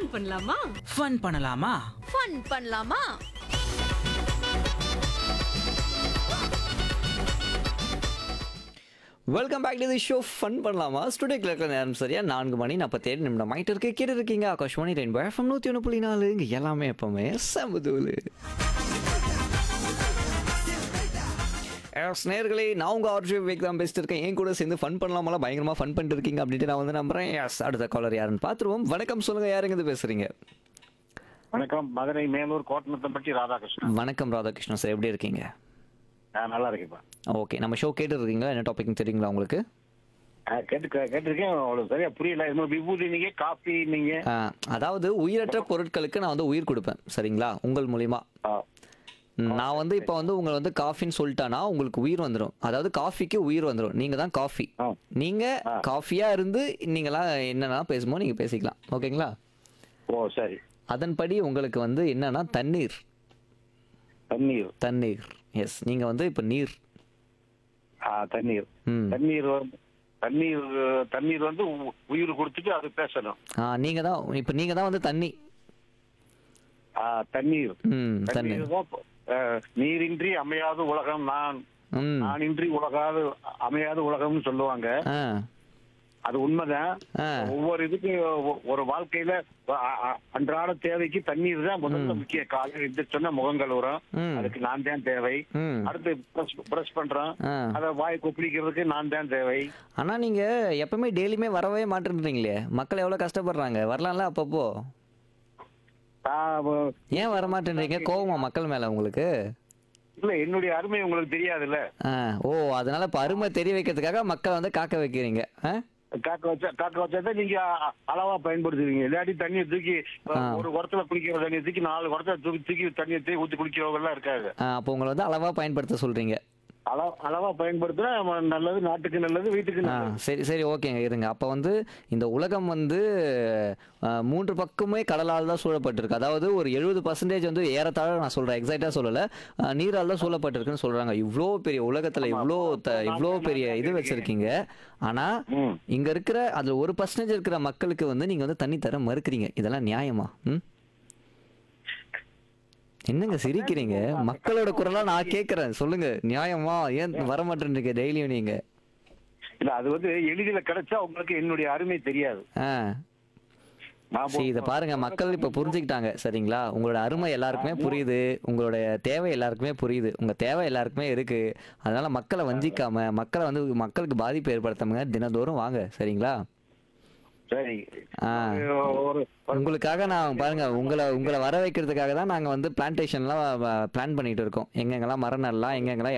பண்ணலாமா ஃபன் பண்ணலாமா ஃபன் பண்ணலாமா welcome back to the show fun பண்ணலாமா ஸ்டுடியோ கிளர்க்க நேரம் சரியா நான்கு மணி நாற்பத்தேழு நிமிடம் ஆயிட்டு இருக்கு கேட்டு இருக்கீங்க ஆகாஷ்வாணி ரெயின்போ எஃப்எம் நூற்றி ஒன்று புள்ளி நாலு இங்கே எல்லாமே எப்பவுமே சமதூலு எஸ் நேர்களே நான் உங்கள் ஆர்ஜி விவேக் தான் பேசிட்டு இருக்கேன் என் கூட சேர்ந்து ஃபன் பண்ணலாமலாம் பயங்கரமாக ஃபன் பண்ணிட்டு இருக்கீங்க அப்படின்ட்டு நான் வந்து நம்புறேன் எஸ் அடுத்த காலர் யாருன்னு பார்த்துருவோம் வணக்கம் சொல்லுங்கள் யாருங்க இது பேசுகிறீங்க வணக்கம் மதுரை மேலூர் கோட்டனத்தம்பட்டி ராதாகிருஷ்ணன் வணக்கம் ராதாகிருஷ்ணன் சார் எப்படி இருக்கீங்க நான் நல்லா இருக்கேன்ப்பா ஓகே நம்ம ஷோ கேட்டு இருக்கீங்களா என்ன டாபிக்னு தெரியுங்களா உங்களுக்கு ஆ, கேட்டு கே- கேட்டிருக்கேன் அவ்வளவு சரியா புரியல இன்னும் விபூதி நீங்க காஃபி நீங்க ஆ, அதாவது உயிரற்ற பொருட்களுக்கு நான் வந்து உயிர் கொடுப்பேன் சரிங்களா உங்கள் மூலியமா ஆ, நான் வந்து இப்போ வந்து உங்களை வந்து காஃபின்னு சொல்லிட்டானா உங்களுக்கு உயிர் வந்துடும் அதாவது காஃபிக்கு உயிர் வந்துடும் நீங்க தான் காஃபி ஆ. நீங்க காஃபியா இருந்து நீங்களாம் என்னன்னா பேசுமோ நீங்க பேசிக்கலாம் ஓகேங்களா ஓ சரி அதன்படி உங்களுக்கு வந்து என்னன்னா தண்ணீர் தண்ணீர் தண்ணீர் எஸ் நீங்க வந்து இப்போ நீர் ஆ தண்ணீர் ம் தண்ணீர் வந்து- தண்ணீர் தண்ணீர் வந்து உ- உயிர் கொடுத்துட்டு அது பேசணும் ஆ நீங்க தான் இப்போ நீங்க தான் வந்து தண்ணி ஆ தண்ணீர் ம் தண்ணீர் தண்ணீர் தான் ஆ, நீரின்றி அமையாத உலகம் நான் ம் நானின்றி உலகாது அமையாத உலகம்னு சொல்லுவாங்க ஆ அது உண்மைதான் ஆ ஒவ்வொரு இதுக்கு ஒ- ஒரு வாழ்க்கையில அ- அ- அன்றாட தேவைக்கு தண்ணீர் தான் முதல்ல முக்கிய காலையில் எந்திரிச்சோன்னா முகங்கள் வரும் ம். அதுக்கு நான் தான் தேவை ம் அடுத்து பிரஷ் பிரஷ் பண்றோம் ஆ அத வாய் கொப்பளிக்கிறதுக்கு நான் தான் தேவை ஆனா நீங்க எப்பவுமே டெய்லியுமே வரவே மாட்டேன்றீங்களே மக்கள் எவ்வளவு கஷ்டப்படுறாங்க வரலாம்ல அப்பப்போ ஆ, வ- ஏன் வர மாட்டேன்றீங்க கோவமா மக்கள் மேல உங்களுக்கு இல்ல என்னுடைய அருமை உங்களுக்கு தெரியாதுல்ல ஆ, ஓ அதனால இப்ப அருமை தெரிய வைக்கிறதுக்காக மக்களை வந்து காக்க வைக்கிறீங்க ஆ? காக்க வச்சா காக்க வச்சா நீங்க அ- அளவா பயன்படுத்துவீங்க இல்லாட்டி தண்ணியை தூக்கி ஆ. ஒரு குடத்துல குளிக்கிற தண்ணியை தூக்கி நாலு குடத்துல தூக்கி தூக்கி தண்ணியை தூக்கி ஊத்தி குளிக்கிறவங்க எல்லாம் இருக்காது ஆ, அப்போ உங்களை வந்து அளவா பயன்படுத்த சொல்றீங்க அளவா அளவா பயன்படுத்தினா நம்ம நல்லது நாட்டுக்கு நல்லது வீட்டுக்கு ஆ நல்லது சரி சரி ஓகேங்க இருங்க அப்போ வந்து இந்த உலகம் வந்து ஆ, மூன்று பக்கமே கடலால் தான் சூழப்பட்டிருக்கு அதாவது ஒரு எழுபது பர்சன்டேஜ் வந்து ஏறத்தாழ நான் சொல்கிறேன் எக்ஸாக்டாக சொல்லலை ஆ, நீரால் தான் சூழப்பட்டிருக்குன்னு சொல்கிறாங்க இவ்வளோ பெரிய உலகத்தில் இவ்வளோ த இவ்வளோ பெரிய இது வச்சுருக்கீங்க ஆனால் ம் இங்கே இருக்கிற அதில் ஒரு பர்சன்டேஜ் இருக்கிற மக்களுக்கு வந்து நீங்கள் வந்து தண்ணி தர மறுக்கிறீங்க இதெல்லாம் நியாயமா ம் என்னங்க சிரிக்கிறீங்க மக்களோட குரலா நான் கேட்குறேன் சொல்லுங்க நியாயமா ஏன் வர மாட்டேன்றீங்க டெய்லியும் நீங்க இல்ல அது வந்து எளிதில கிடைச்சா உங்களுக்கு என்னுடைய அருமை தெரியாது ஆ நான் சரி இதை பாருங்க மக்கள் இப்போ புரிஞ்சுக்கிட்டாங்க சரிங்களா உங்களோட அருமை எல்லாருக்குமே புரியுது உங்களோட தேவை எல்லாருக்குமே புரியுது உங்க தேவை எல்லாருக்குமே இருக்கு அதனால மக்களை வஞ்சிக்காம மக்களை வந்து மக்களுக்கு பாதிப்பு ஏற்படுத்தாமங்க தினந்தோறும் வாங்க சரிங்களா சரி ஆ. ஒரு உங்களுக்காக நான் பாருங்க உங்களை உங்களை வர வைக்கிறதுக்காக தான் நாங்கள் வந்து பிளான்டேஷன்லாம் பிளான் பண்ணிட்டு இருக்கோம் எங்கெங்கெல்லாம் மரம் நடலாம் எங்கெங்கெல்லாம்